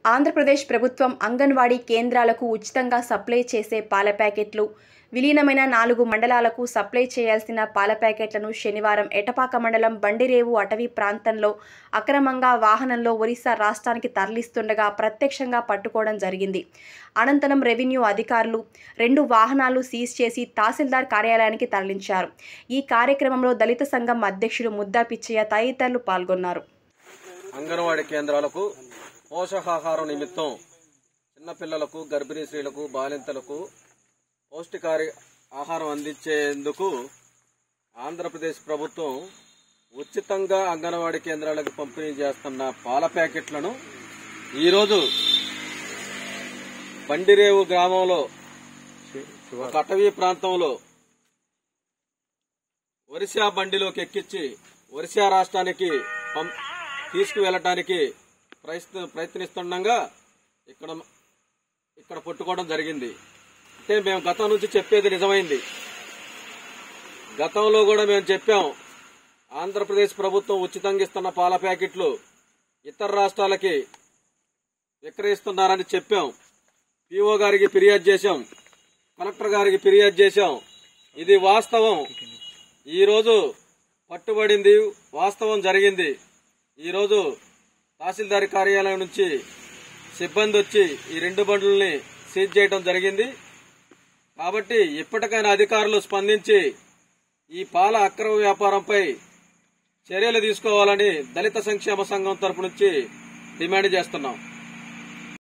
ఆంధ్రప్రదేశ్ ప్రభుత్వం అంగన్వాడీ కేంద్రాలకు ఉచితంగా సప్లై చేసే పాల ప్యాకెట్లు విలీనమైన నాలుగు మండలాలకు సప్లై చేయాల్సిన పాల ప్యాకెట్లను శనివారం ఎటపాక మండలం బండిరేవు అటవీ ప్రాంతంలో అక్రమంగా వాహనంలో ఒరిస్సా రాష్ట్రానికి తరలిస్తుండగా ప్రత్యక్షంగా పట్టుకోవడం జరిగింది అనంతరం రెవెన్యూ అధికారులు రెండు వాహనాలు సీజ్ చేసి తహసీల్దార్ కార్యాలయానికి తరలించారు ఈ కార్యక్రమంలో దళిత సంఘం అధ్యక్షుడు ముద్దా పిచ్చయ్య తదితరులు పాల్గొన్నారు అంగన్వాడీ కేంద్రాలకు పోషకాహారం నిమిత్తం చిన్నపిల్లలకు గర్భిణీ స్త్రీలకు బాలింతలకు పౌష్టికారి ఆహారం అందించేందుకు ఆంధ్రప్రదేశ్ ప్రభుత్వం ఉచితంగా అంగన్వాడీ కేంద్రాలకు పంపిణీ చేస్తున్న పాల ప్యాకెట్లను ఈరోజు బండిరేవు గ్రామంలో ఒక అటవీ ప్రాంతంలో ఒరిస్సా బండిలోకి ఎక్కించి ఒరిస్సా రాష్ట్రానికి పం- తీసుకువెళ్ళటానికి ప్రయత్న ప్రయత్నిస్తుండగా ఇక్కడ ఇక్కడ పట్టుకోవడం జరిగింది అంటే మేము గతం నుంచి చెప్పేది నిజమైంది గతంలో కూడా మేము చెప్పాం ఆంధ్రప్రదేశ్ ప్రభుత్వం ఉచితంగా ఇస్తున్న పాల ప్యాకెట్లు ఇతర రాష్ట్రాలకి విక్రయిస్తున్నారని చెప్పాం పిఓ గారికి ఫిర్యాదు చేశాం కలెక్టర్ గారికి ఫిర్యాదు చేశాం ఇది వాస్తవం ఈరోజు పట్టుబడింది వాస్తవం జరిగింది ఈరోజు తహసీల్దార్ కార్యాలయం నుంచి సిబ్బంది వచ్చి ఈ రెండు బండ్లని సీజ్ చేయడం జరిగింది కాబట్టి ఇప్పటికైనా అధికారులు స్పందించి ఈ పాల అక్రమ వ్యాపారంపై చర్యలు తీసుకోవాలని దళిత సంక్షేమ సంఘం తరపు నుంచి డిమాండ్ చేస్తున్నాం